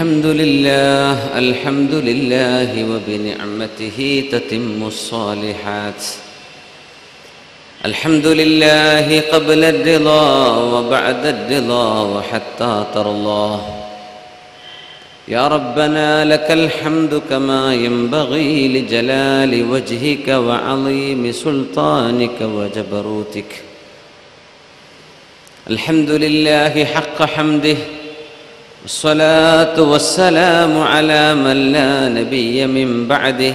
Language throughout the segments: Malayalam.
الحمد لله الحمد لله وبنعمته تتم الصالحات الحمد لله قبل الرضا وبعد الرضا وحتى ترى الله يا ربنا لك الحمد كما ينبغي لجلال وجهك وعظيم سلطانك وجبروتك الحمد لله حق حمده والصلاة والسلام على من لا نبي من بعده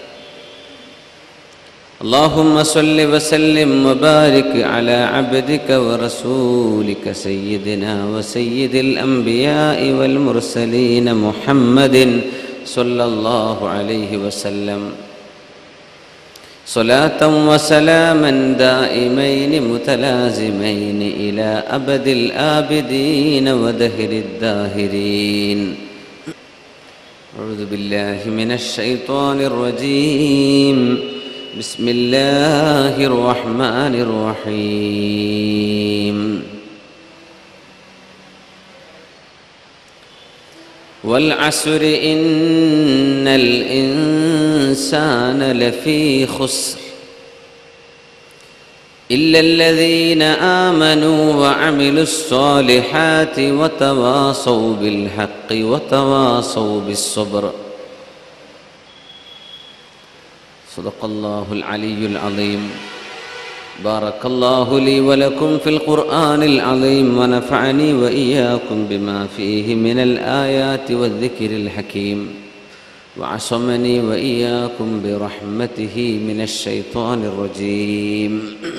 اللهم صل وسلم وبارك على عبدك ورسولك سيدنا وسيد الأنبياء والمرسلين محمد صلى الله عليه وسلم صلاة وسلاما دائمين متلازمين إلى أبد الآبدين ودهر الداهرين أعوذ بالله من الشيطان الرجيم بسم الله الرحمن الرحيم والعسر إن الإنسان لفي خسر إلا الذين آمنوا وعملوا الصالحات وتواصوا بالحق وتواصوا بالصبر صدق الله العلي العظيم بارك الله لي ولكم في القرآن العظيم ونفعني وإياكم بما فيه من الآيات والذكر الحكيم وعصمني وإياكم برحمته من الشيطان الرجيم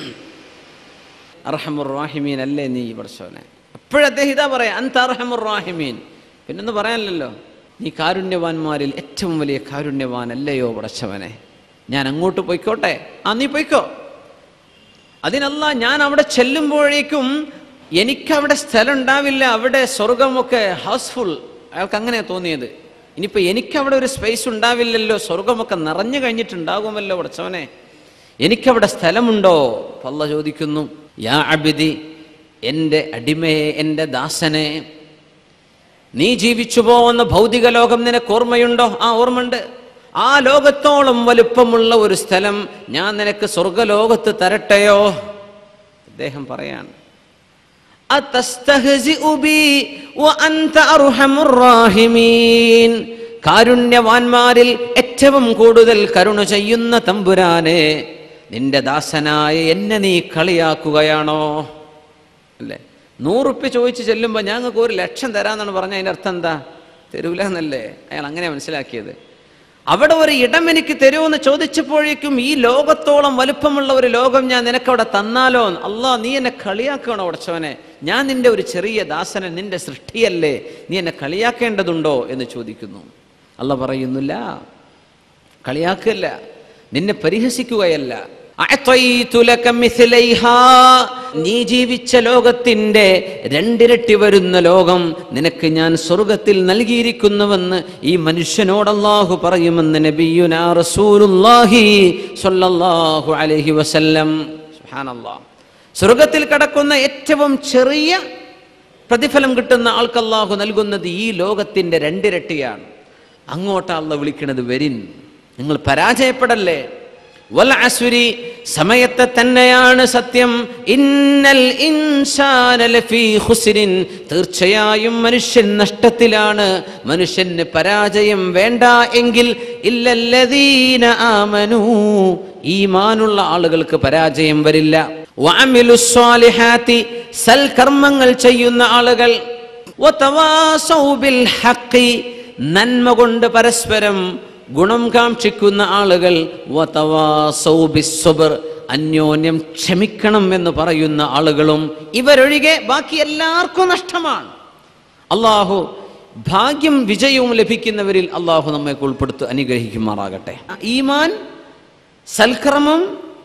അർഹമുറാഹിമീൻ അല്ലേ നീ പഠിച്ചവനെ അപ്പോഴദ്ദേഹം ഇതാ പറയാം അന്ത അർഹമുറാഹിമീൻ പിന്നൊന്ന് പറയാനില്ലല്ലോ നീ കാരുണ്യവാന്മാരിൽ ഏറ്റവും വലിയ കാരുണ്യവാൻ അല്ലയോ പടച്ചവനെ ഞാൻ അങ്ങോട്ട് പൊയ്ക്കോട്ടെ ആ നീ പൊയ്ക്കോ അതിനല്ല ഞാൻ അവിടെ ചെല്ലുമ്പോഴേക്കും എനിക്കവിടെ സ്ഥലം ഉണ്ടാവില്ല അവിടെ സ്വർഗമൊക്കെ ഹൗസ്ഫുൾ അയാൾക്ക് അങ്ങനെ തോന്നിയത് ഇനിയിപ്പോൾ എനിക്കവിടെ ഒരു സ്പേസ് ഉണ്ടാവില്ലല്ലോ സ്വർഗമൊക്കെ നിറഞ്ഞു കഴിഞ്ഞിട്ടുണ്ടാകുമല്ലോ പടച്ചവനെ എനിക്കവിടെ സ്ഥലമുണ്ടോ പല്ല ചോദിക്കുന്നു യാ അബിദി എൻ്റെ അടിമയെ എൻ്റെ ദാസനെ നീ ജീവിച്ചു പോകുന്ന ഭൗതിക ലോകം നിനക്ക് ഓർമ്മയുണ്ടോ ആ ഓർമ്മയുണ്ട് ആ ലോകത്തോളം വലുപ്പമുള്ള ഒരു സ്ഥലം ഞാൻ നിനക്ക് സ്വർഗലോകത്ത് തരട്ടെയോ അദ്ദേഹം പറയാണ് "അതസ്തഹ്സിഉ ബി വഅൻത അർഹമുർ റാഹിമീൻ." കാരുണ്യവാന്മാരിൽ ഏറ്റവും കൂടുതൽ കരുണ ചെയ്യുന്ന തമ്പുരാനെ നിന്റെ ദാസനായ എന്നെ നീ കളിയാക്കുകയാണോ അല്ലേ നൂറുപ്യ ചോദിച്ച് ചെല്ലുമ്പോൾ ഞങ്ങൾക്ക് ഒരു ലക്ഷം തരാമെന്നാണ് പറഞ്ഞ അതിൻ്റെ അർത്ഥം എന്താ തരൂല എന്നല്ലേ അയാൾ അങ്ങനെ മനസ്സിലാക്കിയത് അവിടെ ഒരു ഇടം എനിക്ക് തരുമെന്ന് ചോദിച്ചപ്പോഴേക്കും ഈ ലോകത്തോളം വലുപ്പമുള്ള ഒരു ലോകം ഞാൻ നിനക്കവിടെ തന്നാലോ അല്ലാ നീ എന്നെ കളിയാക്കണോ ഉടച്ചവനെ ഞാൻ നിന്റെ ഒരു ചെറിയ ദാസനൻ നിന്റെ സൃഷ്ടിയല്ലേ നീ എന്നെ കളിയാക്കേണ്ടതുണ്ടോ എന്ന് ചോദിക്കുന്നു അല്ല പറയുന്നില്ല കളിയാക്കല്ല നിന്നെ പരിഹസിക്കുകയല്ല അഅ്തൈതു ലക മിസ്ലൈഹാ. നീ ജീവിച്ച ലോകത്തിന്റെ രണ്ടിരട്ടി വരുന്ന ലോകം നിനക്ക് ഞാൻ സ്വർഗത്തിൽ നൽകിയിരിക്കുന്നുവെന്ന് ഈ മനുഷ്യനോട് അല്ലാഹു പറയുമെന്ന് നബിയുനാ റസൂലുള്ളാഹി സ്വല്ലല്ലാഹു അലൈഹി വസല്ലം സുബ്ഹാനല്ലാഹ് സ്വർഗത്തിൽ കടക്കുന്ന ഏറ്റവും ചെറിയ പ്രതിഫലം കിട്ടുന്ന ആൾക്ക് അല്ലാഹു നൽകുന്നത് ഈ ലോകത്തിന്റെ രണ്ടിരട്ടിയാണ് അങ്ങോട്ടാ അല്ല വിളിക്കുന്നത് വരിൻ നിങ്ങൾ പരാജയപ്പെടല്ലേ വൽ അസ്രി സമയത്തെ തന്നെയാണ് സത്യം ഇന്നൽ ഇൻസാന ലഫീ ഖുസ്രിൻ തീർച്ചയായും മനുഷ്യൻ നഷ്ടത്തിലാണ് മനുഷ്യന് പരാജയം വേണ്ട എങ്കിൽ ഇല്ലല്ലദീന ആമനൂ ഈമാനുള്ള ആളുകൾക്ക് പരാജയം വരില്ല വഅമിലുസ് സ്വാലിഹാത്തി സൽകർമ്മങ്ങൾ ചെയ്യുന്ന ആളുകൾ വതവാസൗ ബിൽ ഹഖി നന്മ കൊണ്ട് പരസ്പരം ഗുണം കാക്ഷിക്കുന്ന ആളുകൾ വതവാസൗ ബിസ്സുബ്ർ അന്യോന്യം ക്ഷമിക്കണം എന്ന് പറയുന്ന ആളുകളും ഇവരൊഴികെ ബാക്കി എല്ലാവർക്കും നഷ്ടമാണ് അള്ളാഹു ഭാഗ്യം വിജയവും ലഭിക്കുന്നവരിൽ അള്ളാഹു നമ്മെ ഉൾപ്പെടുത്തി അനുഗ്രഹിക്കുമാറാകട്ടെ ഈമാൻ സൽക്രമം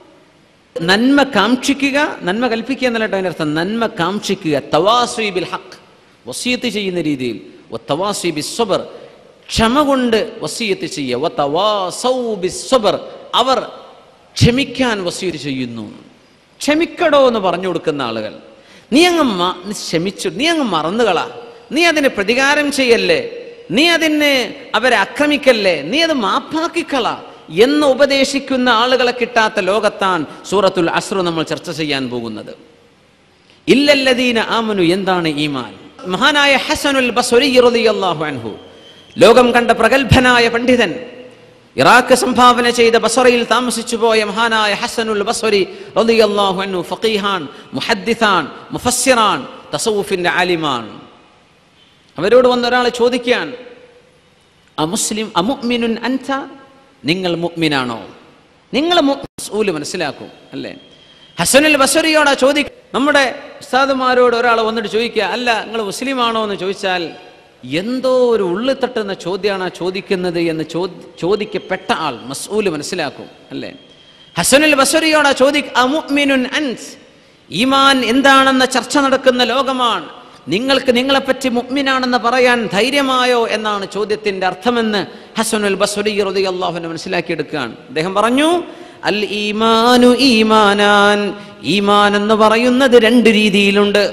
നന്മ കാക്ഷിക്കുക നന്മ കൽപ്പിക്കുക എന്നല്ല അതിൻ്റെ അർത്ഥം നന്മ കാക്ഷിക്കുക തവാസ്വി ബിൽ ഹക്ക് വസീയത്ത് ചെയ്യുന്ന രീതിയിൽ തവാസ്വി ബി സ്വബർ ക്ഷമ കൊണ്ട് വസീയത്ത് ചെയ്യുക വതവാസൗ ബിസ്സബർ. അവർ ക്ഷമിക്കാൻ വസീയത്ത് ചെയ്യുന്നു ക്ഷമിക്കടോ എന്ന് പറഞ്ഞു കൊടുക്കുന്ന ആളുകൾ നീ അങ്ങ് മ- നീ ക്ഷമിച്ചു നീ അങ്ങ് മറന്നുകളാ നീ അതിന് പ്രതികാരം ചെയ്യല്ലേ നീ അതിന് അവരെ ആക്രമിക്കല്ലേ നീ അത് മാപ്പാക്കിക്കള എന്ന് ഉപദേശിക്കുന്ന ആളുകളെ കിട്ടാത്ത ലോകത്താൻ സൂറത്തുൽ അസ്രു നമ്മൾ ചർച്ച ചെയ്യാൻ പോകുന്നത് ഇല്ലല്ലദീന ആമനു എന്താണ് ഈമാൻ മഹാനായ ഹസനുൽ ബസ്വരി റളിയല്ലാഹു അൻഹു ലോകം കണ്ട പ്രഗത്ഭനായ പണ്ഡിതൻ ഇറാഖ് സംഭാവന ചെയ്ത ബസറയിൽ താമസിച്ചു പോയ മഹാനായ ഹസനുൽ ബസ്വരി റളിയല്ലാഹു അൻഹു ഫഖീഹാൻ മുഹദ്ദിസാൻ മുഫസ്സിറാൻ തസവുഫിന്റെ ആലിമാൻ അവരോട് വന്ന ഒരാൾ ചോദിക്കാൻ അമുസ്ലിം അമുഅ്മിനുൻ അൻത നിങ്ങൾ മുഅ്മിനാണോ നിങ്ങൾ മസ്ഊല് മനസ്സിലാക്കും അല്ലേ ഹസനുൽ ബസറിയോടാ ചോദിക്ക നമ്മുടെ ഉസ്താദുമാരോട് ഒരാൾ വന്നിട്ട് ചോദിക്കുക അല്ല നിങ്ങൾ മുസ്ലിമാണോ എന്ന് ചോദിച്ചാൽ എന്തോ ഒരു ഉള്ളിൽ തട്ടുന്ന ചോദ്യമാണ് ആ ചോദിക്കുന്നത് എന്ന് ചോദി ചോദിക്കപ്പെട്ട ആൾ മസ്ഊല് മനസ്സിലാക്കും അല്ലേ ഹസനുൽ ബസറിയോടാ ചോദി അമുഅ്മിനുൻ അൻസ് ഈമാൻ എന്താണെന്ന ചർച്ച നടക്കുന്ന ലോകമാണ് നിങ്ങൾക്ക് നിങ്ങളെപ്പറ്റി മുഅ്മിനാണെന്ന് പറയാൻ ധൈര്യമായോ എന്നാണ് ചോദ്യത്തിന്റെ അർത്ഥമെന്ന് ഹസനുൽ ബസ്വലി റളിയല്ലാഹു മനസ്സിലാക്കിയെടുക്കുകയാണ് അദ്ദേഹം പറഞ്ഞു അൽ ഈമാനു ഈമാനാൻ ഈമാൻ എന്ന് പറയുന്നത് രണ്ട് രീതിയിലുണ്ട്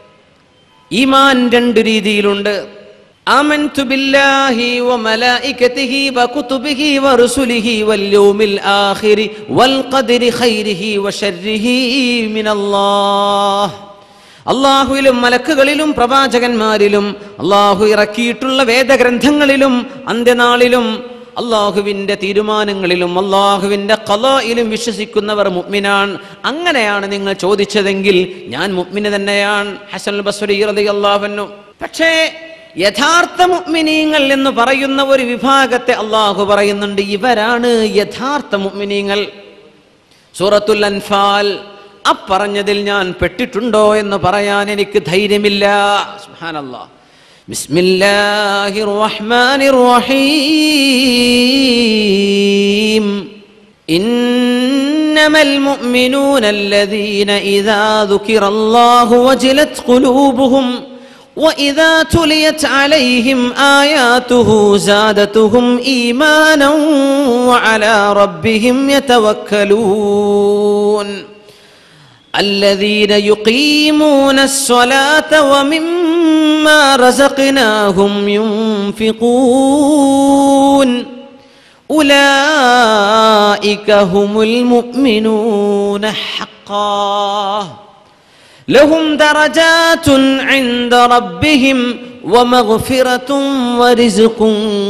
ഈമാൻ രണ്ട് രീതിയിലുണ്ട് آمنت بالله وملائكته وكتبه ورسله واليوم الآخر والقدر خيره وشره من الله അള്ളാഹുവിലും മലക്കുകളിലും പ്രവാചകന്മാരിലും അള്ളാഹു ഇറക്കിയിട്ടുള്ള വേദഗ്രന്ഥങ്ങളിലും അന്ത്യനാളിലും അള്ളാഹുവിൻ്റെ തീരുമാനങ്ങളിലും അള്ളാഹുവിൻ്റെ കലായിലും വിശ്വസിക്കുന്നവർ മുഗ്മിനാൻ അങ്ങനെയാണ് നിങ്ങൾ ചോദിച്ചതെങ്കിൽ ഞാൻ മുഗ്മിന് തന്നെയാണ് ഹസൻ ബസ്വരി അള്ളാഹുന്നു പക്ഷേ യഥാർത്ഥ മുഗ്മിനീങ്ങൾ എന്ന് പറയുന്ന ഒരു വിഭാഗത്തെ അള്ളാഹു പറയുന്നുണ്ട് ഇവരാണ് യഥാർത്ഥ മുഗ്മിനീങ്ങൾ സൂറത്തുൽ അൻഫാൽ അപ്പറഞ്ഞതിൽ ഞാൻ പെട്ടിട്ടുണ്ടോ എന്ന് പറയാൻ എനിക്ക് ധൈര്യമില്ല സുബ്ഹാനല്ലാ ബിസ്മില്ലാഹിർ റഹ്മാനിർ റഹീം إنما المؤمنون الذين إذا ذكر الله وجلت قلوبهم وإذا تليت عليهم آياته زادتهم إيمانا وعلى ربهم يتوكلون الذين يقيمون الصلاة ومما رزقناهم ينفقون أولئك هم المؤمنون حقا لهم درجات عند ربهم ومغفرة ورزق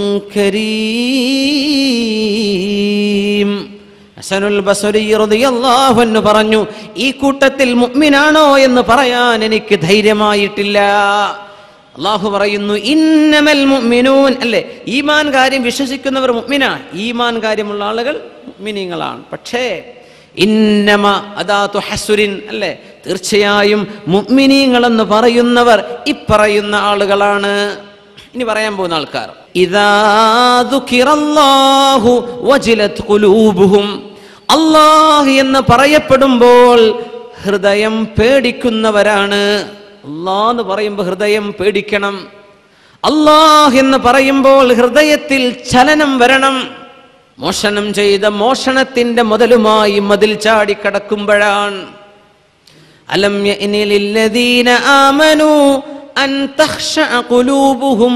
كريم ഹസനുൽ ബസരി റളിയല്ലാഹു അൻഹു പറഞ്ഞു ഈ കൂട്ടത്തിൽ മുഅ്മിനാണോ എന്ന് പറയാൻ എനിക്ക് ധൈര്യമായിട്ടില്ല അള്ളാഹു പറയുന്നു ഇന്നമൽ മുഅ്മിനൂൻ അല്ലേ ഈമാൻ കാര്യം വിശ്വസിക്കുന്നവർ മുഅ്മിനാ ഈമാൻ കാര്യമുള്ള ആളുകൾ മുഅ്മിനീങ്ങളാണ് പക്ഷേ ഇന്നമ അദാതു ഹസുരിൻ അല്ലേ തീർച്ചയായും മുഅ്മിനീങ്ങളെന്ന് പറയുന്നവർ ഇപ്പറയുന്ന ആളുകളാണ് ഇനി പറയാൻ പോകുന്ന ആൾക്കാർ ഇദാ ദുഖിറല്ലാഹു വജിലത് ഖുലൂബുഹും അല്ലാഹ് എന്ന് പറയപ്പെടുമ്പോൾ ഹൃദയം പേടിക്കുന്നവരാണ് അല്ലാഹ് എന്ന് പറയുമ്പോൾ ഹൃദയം പേടിക്കണം അല്ലാഹ് എന്ന് പറയുമ്പോൾ ഹൃദയത്തിൽ ചലനം വരണം മോഷണം ചെയ്ത മോഷണത്തിന്റെ മുതലുമായി മതിൽ ചാടിക്കടക്കുമ്പോഴാണ് അലം യഅനി ലില്ലദീന ആമനു അൻ തഖ്ശഅ ഖുലൂബുഹും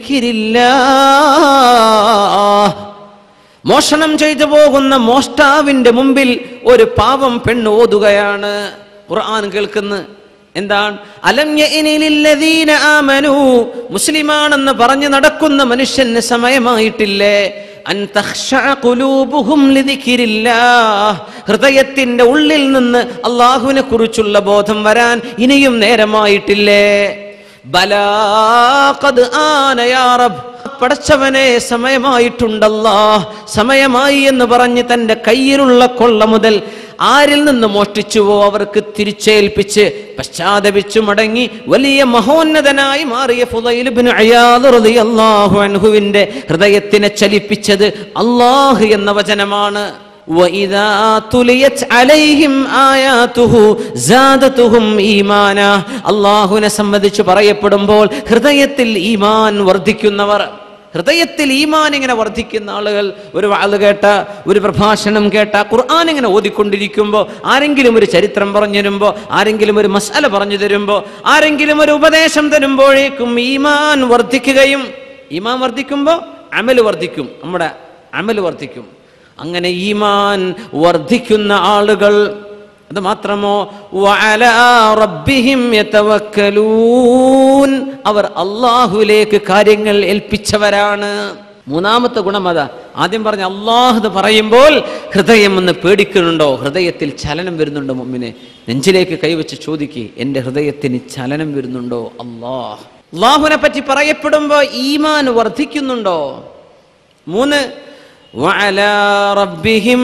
ലിദിക്രില്ലാഹ് മോഷണം ചെയ്തു പോകുന്ന മോഷ്ടാവിന്റെ മുമ്പിൽ ഒരു പാവം പെണ്ണ് ഓതുകയാണ് ഖുർആൻ കേൾക്കുന്ന എന്താണ് അലം യഅനി ലില്ലദീന ആമനു മുസ്ലിമാണെന്ന് പറഞ്ഞു നടക്കുന്ന മനുഷ്യന് സമയമായിട്ടില്ലേ അൻ തഖ്ശഅ ഖുലൂബുഹും ലിദിക്രില്ലാഹ് ഹൃദയത്തിന്റെ ഉള്ളിൽ നിന്ന് അള്ളാഹുവിനെ കുറിച്ചുള്ള ബോധം വരാൻ ഇനിയും നേരമായിട്ടില്ലേ ബലാ ഖദ് ആന യാ റബ്ബ് പടച്ചവനെ സമയമായിട്ടുണ്ടല്ലാ സമയമായി എന്ന് പറഞ്ഞ് തന്റെ കയ്യിലുള്ള കൊള്ള മുതൽ ആരിൽ നിന്ന് മോഷ്ടിച്ചുവോ അവർക്ക് തിരിച്ചേൽപ്പിച്ച് പശ്ചാത്തപിച്ചു മടങ്ങി വലിയ മഹോന്നതനായി മാറിയ ഫുദൈലുബ്നു അയാദ് റളിയല്ലാഹു അൻഹുവിന്റെ ഹൃദയത്തിനെ ചലിപ്പിച്ചത് അല്ലാഹ് എന്ന വചനമാണ് وإذا تليت عليهم آياته زادتهم ഈമാന അള്ളാഹുവിനെ സംബന്ധിച്ച് പറയപ്പെടുമ്പോൾ ഹൃദയത്തിൽ ഈമാൻ വർദ്ധിക്കുന്നവർ ഹൃദയത്തിൽ ഈമാൻ ഇങ്ങനെ വർദ്ധിക്കുന്ന ആളുകൾ ഒരു വാള് കേട്ട ഒരു പ്രഭാഷണം കേട്ട ഖുർആൻ ഇങ്ങനെ ഓതിക്കൊണ്ടിരിക്കുമ്പോൾ ആരെങ്കിലും ഒരു ചരിത്രം പറഞ്ഞു തരുമ്പോൾ ആരെങ്കിലും ഒരു മസാല പറഞ്ഞു തരുമ്പോൾ ആരെങ്കിലും ഒരു ഉപദേശം തരുമ്പോഴേക്കും ഈമാൻ വർദ്ധിക്കുകയും ഈമാൻ വർദ്ധിക്കുമ്പോൾ അമല് വർദ്ധിക്കും നമ്മുടെ അമല് വർദ്ധിക്കും അങ്ങനെ ഈമാൻ വർദ്ധിക്കുന്ന ആളുകൾ അത് മാത്രമോ വഅലാ റബ്ബിഹിം യതവക്കലൂൻ അവർ അള്ളാഹുലേക്ക് കാര്യങ്ങൾ ഏൽപ്പിച്ചവരാണ് മൂന്നാമത്തെ ഗുണം അതാ ആദ്യം പറഞ്ഞ അള്ളാഹ് എന്ന് പറയുമ്പോൾ ഹൃദയം ഒന്ന് പേടിക്കുന്നുണ്ടോ ഹൃദയത്തിൽ ചലനം വരുന്നുണ്ടോ മുമ്മിനെ നെഞ്ചിലേക്ക് കൈവച്ച് ചോദിക്ക് എൻ്റെ ഹൃദയത്തിന് ചലനം വരുന്നുണ്ടോ അള്ളാഹ് അള്ളാഹുവിനെ പറ്റി പറയപ്പെടുമ്പോ ഈമാൻ വർദ്ധിക്കുന്നുണ്ടോ മൂന്ന് وعلى ربهم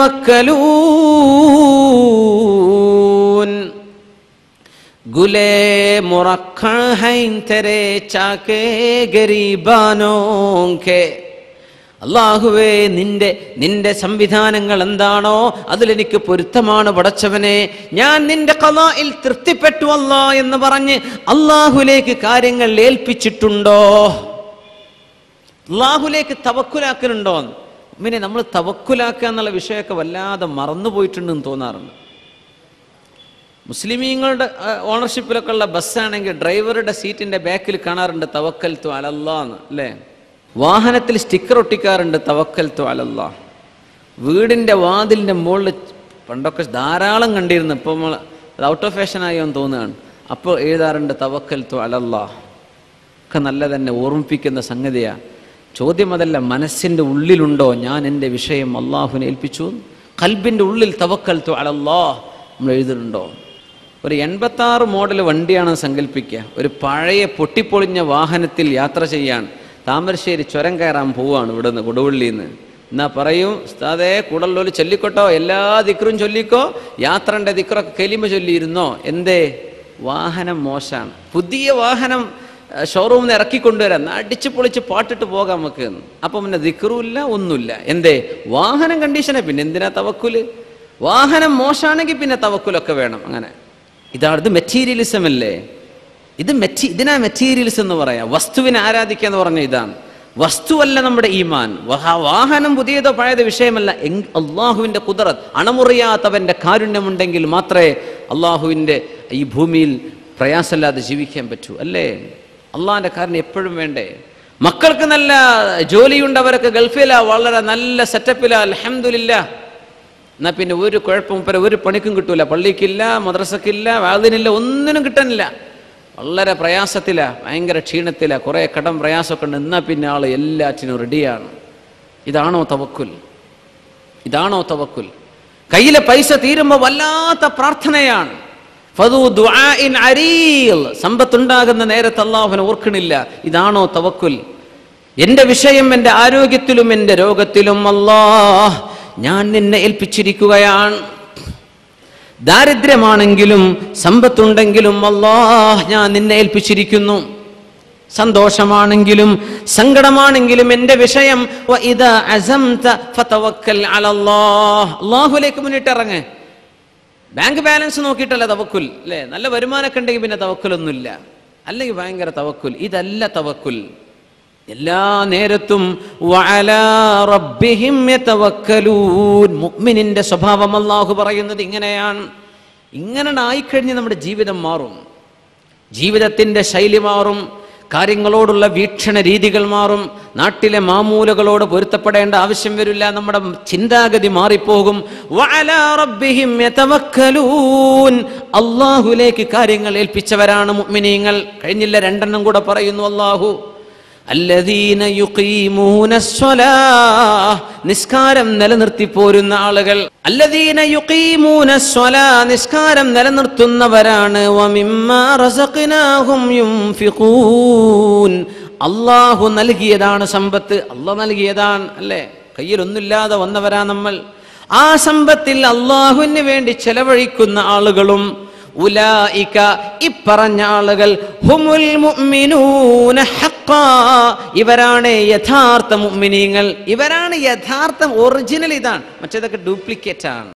يتوكلون ഗുലേ മുറക്കഹൈൻ തെരേ ചാക്കേ ഗരീബാനോങ്കെ അള്ളാഹുവേ നിന്റെ നിന്റെ സംവിധാനങ്ങൾ എന്താണോ അതിലെനിക്ക് പൊരുത്തമാണ് പടച്ചവനെ ഞാൻ നിന്റെ കലായിൽ തൃപ്തിപ്പെട്ടു അല്ലാ എന്ന് പറഞ്ഞ് അള്ളാഹുലേക്ക് കാര്യങ്ങൾ ഏൽപ്പിച്ചിട്ടുണ്ടോ അള്ളാഹുലേക്ക് തവക്കുലാക്കലുണ്ടോ പിന്നെ നമ്മൾ തവക്കുലാക്കുക എന്നുള്ള വിഷയമൊക്കെ വല്ലാതെ മറന്നുപോയിട്ടുണ്ടെന്ന് തോന്നാറുണ്ട് മുസ്ലിമീങ്ങളുടെ ഓണർഷിപ്പിലൊക്കെ ഉള്ള ബസ്സാണെങ്കിൽ ഡ്രൈവറുടെ സീറ്റിന്റെ ബാക്കിൽ കാണാറുണ്ട് തവക്കൽ തു അലല്ലാന്ന് അല്ലേ വാഹനത്തിൽ സ്റ്റിക്കർ ഒട്ടിക്കാറുണ്ട് തവക്കൽ തു അലല്ലാ വീടിന്റെ വാതിലിന്റെ മുകളിൽ പണ്ടൊക്കെ ധാരാളം കണ്ടിരുന്നു ഇപ്പം നമ്മൾ അത് ഔട്ട് ഓഫ് ഫാഷനായി എന്ന് തോന്നുകയാണ് അപ്പോൾ എഴുതാറുണ്ട് തവക്കൽ തു അലല്ലാ ഒക്കെ നല്ല തന്നെ ഓർമ്മിപ്പിക്കുന്ന സംഗതിയാണ് ചോദ്യം അതല്ല മനസ്സിൻ്റെ ഉള്ളിലുണ്ടോ ഞാൻ എൻ്റെ വിഷയം അള്ളാഹുവിനെ ഏൽപ്പിച്ചു കൽബിൻ്റെ ഉള്ളിൽ തവക്കൽ തു അലല്ലാ നമ്മൾ എഴുതുന്നുണ്ടോ ഒരു എൺപത്താറ് മോഡൽ വണ്ടിയാണെന്ന് സങ്കല്പിക്കുക ഒരു പഴയ പൊട്ടിപ്പൊളിഞ്ഞ വാഹനത്തിൽ യാത്ര ചെയ്യാൻ താമരശ്ശേരി ചുരം കയറാൻ പോവാണ് ഇവിടുന്ന് കൊടുവള്ളിയിൽ നിന്ന് എന്നാ പറയും ഉസ്താദേ കൂടല്ലോല് ചൊല്ലിക്കോട്ടോ എല്ലാ ദിക്റും ചൊല്ലിക്കോ യാത്രൻ്റെ ദിക്റൊക്കെ കെലിമ ചൊല്ലിയിരുന്നോ എന്തേ വാഹനം മോശമാണ് പുതിയ വാഹനം ഷോറൂമിൽ നിന്ന് ഇറക്കിക്കൊണ്ടുവരാം എന്നാ അടിച്ച് പൊളിച്ച് പാട്ടിട്ട് പോകാം നമുക്ക് എന്ന്. അപ്പം പിന്നെ ദിക്റുമില്ല ഒന്നുമില്ല എന്തേ വാഹനം കണ്ടീഷനെ പിന്നെ എന്തിനാ തവക്കുല് വാഹനം മോശമാണെങ്കിൽ പിന്നെ തവക്കുലൊക്കെ വേണം അങ്ങനെ ഇതാണ് ഇത് മെറ്റീരിയലിസം അല്ലേ ഇത് മെറ്റി ഇതിനാ മെറ്റീരിയൽസ് എന്ന് പറയാം വസ്തുവിനെ ആരാധിക്കുക എന്ന് പറഞ്ഞ ഇതാണ് വസ്തുവല്ല നമ്മുടെ ഈമാൻ വഹ- വാഹനം പുതിയതോ പഴയതോ വിഷയമല്ല എങ്- അള്ളാഹുവിൻ്റെ കുതിറത്ത് അണമുറിയാത്തവൻ്റെ കാരുണ്യമുണ്ടെങ്കിൽ മാത്രമേ അള്ളാഹുവിൻ്റെ ഈ ഭൂമിയിൽ പ്രയാസമില്ലാതെ ജീവിക്കാൻ പറ്റൂ അല്ലേ അള്ളാഹിൻ്റെ കാരുണ്യം എപ്പോഴും വേണ്ടേ മക്കൾക്ക് നല്ല ജോലിയുണ്ട് അവരൊക്കെ ഗൾഫിലാ വളരെ നല്ല സെറ്റപ്പിലാ അലഹമില്ല എന്നാ പിന്നെ ഒരു കുഴപ്പവും പര ഒരു പണിക്കും കിട്ടൂല പള്ളിക്കില്ല മദ്രസക്കില്ല വാതിനില്ല ഒന്നിനും കിട്ടാനില്ല വളരെ പ്രയാസത്തിലാ ഭയങ്കര ക്ഷീണത്തിലാ കുറേ കടം പ്രയാസമൊക്കെ ഉണ്ട് എന്നാൽ പിന്നെ ആൾ എല്ലാറ്റിനും റെഡിയാണ് ഇതാണോ തവക്കുൽ ഇതാണോ തവക്കുൽ കയ്യിലെ പൈസ തീരുമ്പോൾ വല്ലാത്ത പ്രാർത്ഥനയാണ് ഫദു ദുആഇൻ അരീൽ സമ്പത്തുണ്ടാകുന്ന നേരത്ത് അള്ളാഹുവിനെ ഓർക്കണില്ല ഇതാണോ തവക്കുൽ എൻ്റെ വിഷയം എൻ്റെ ആരോഗ്യത്തിലും എൻ്റെ രോഗത്തിലും അല്ലാഹ് ഞാൻ നിന്നെ ഏൽപ്പിച്ചിരിക്കുകയാണ് ദാരിദ്ര്യമാണെങ്കിലും സമ്പത്തുണ്ടെങ്കിലും അല്ലാഹ് ഞാൻ നിന്നെ ഏൽപ്പിച്ചിരിക്കുന്നു സന്തോഷമാണെങ്കിലും സങ്കടമാണെങ്കിലും എൻ്റെ വിഷയം വ ഇദാ അസംത ഫതവക്കൽ അലല്ലാഹ് അല്ലാഹുവിലേക്ക് മുന്നിട്ട് ഇറങ്ങ് ബാങ്ക് ബാലൻസ് നോക്കിയിട്ടല്ല തവക്കുൽ അല്ലേ നല്ല വരുമാനമൊക്കെ ഉണ്ടെങ്കിൽ പിന്നെ തവക്കുലൊന്നുമില്ല അല്ലെങ്കിൽ ഭയങ്കര തവക്കുൽ ഇതല്ല തവക്കുൽ എല്ലാ നേരത്തും വഅലാ റബ്ബിഹിം യതവക്കലൂൻ മുഅ്മിനിന്റെ സ്വഭാവം അല്ലാഹു പറയുന്നത് ഇങ്ങനെയാണ് ഇങ്ങനെ ആയിക്കഴിഞ്ഞ് നമ്മുടെ ജീവിതം മാറും ജീവിതത്തിൻ്റെ ശൈലി മാറും കാര്യങ്ങളോടുള്ള വീക്ഷണ രീതികൾ മാറും നാട്ടിലെ മാമൂലകളോട് പൊരുത്തപ്പെടേണ്ട ആവശ്യം വരില്ല നമ്മുടെ ചിന്താഗതി മാറിപ്പോകും വഅലാ റബ്ബിഹിം യതവക്കലൂൻ അള്ളാഹുലേക്ക് കാര്യങ്ങൾ ഏൽപ്പിച്ചവരാണ് മുഅ്മിനീങ്ങൾ കഴിഞ്ഞില്ല രണ്ടെണ്ണം കൂടെ പറയുന്നു അള്ളാഹു അല്ലദീന യുഖീമൂന സ്വലാഹ് നിസ്കാരം നിലനിർത്തി പോരുന്ന ആളുകൾ അല്ലദീന യുഖീമൂന സ്വലാ നിസ്കാരം നിലനിർത്തുന്നവരാണ് വമിമ്മാ റസഖ്നാഹും യുൻഫിഖൂൻ അള്ളാഹു നൽകിയതാണ് സമ്പത്ത് അള്ളാഹ് നൽകിയതാണ് അല്ലേ കയ്യിലൊന്നുമില്ലാതെ വന്നവരാ നമ്മൾ ആ സമ്പത്തിൽ അള്ളാഹുവിന് വേണ്ടി ചെലവഴിക്കുന്ന ആളുകളും ഉലായിക ഇപ്പറഞ്ഞ ആളുകൾ ഹുമുൽ മുഅ്മിനൂന ഹഖ്ഖാ ഇവരാണ് യഥാർത്ഥ മുഅ്മിനീങ്ങൾ ഇവരാണ് യഥാർത്ഥ ഒറിജിനൽ ഇതാണ് മറ്റേതൊക്കെ ഡ്യൂപ്ലിക്കേറ്റ് ആണ്